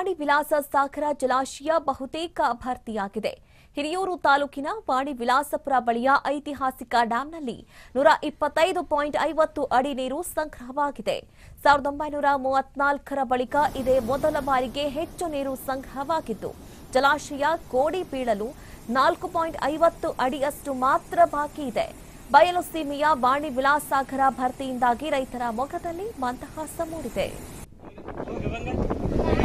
ವಾಣಿ ವಿಲಾಸ ಸಾಗರ ಜಲಾಶಯ ಬಹುತೇಕ ಭರ್ತಿಯಾಗಿದೆ ಹಿರಿಯೂರು ತಾಲೂಕಿನ ವಾಣಿ ವಿಲಾಸಪುರ ಬಳಿಯ ಐತಿಹಾಸಿಕ ಡ್ಯಾಂನಲ್ಲಿ ನೂರ ಇಪ್ಪತ್ತೈದು ಪಾಯಿಂಟ್ ಐವತ್ತು ಅಡಿ ನೀರು ಸಂಗ್ರಹವಾಗಿದೆ ಸಾವಿರದ ಒಂಬೈನೂರ ಮೂವತ್ನಾಲ್ಕರ ಬಳಿಕ ಇದೇ ಮೊದಲ ಬಾರಿಗೆ ಹೆಚ್ಚು ನೀರು ಸಂಗ್ರಹವಾಗಿದ್ದು ಜಲಾಶಯ ಕೋಡಿ ಬೀಳಲು ನಾಲ್ಕು ಪಾಯಿಂಟ್ ಐವತ್ತು ಅಡಿಯಷ್ಟು ಮಾತ್ರ ಬಾಕಿ ಇದೆ ಬಯಲು ಸೀಮೆಯ ವಾಣಿ ವಿಲಾಸಾಗರ ಭರ್ತಿಯಿಂದಾಗಿ ರೈತರ ಮೊಗದಲ್ಲಿ ಮಂದಹಾಸ ಮೂಡಿದೆ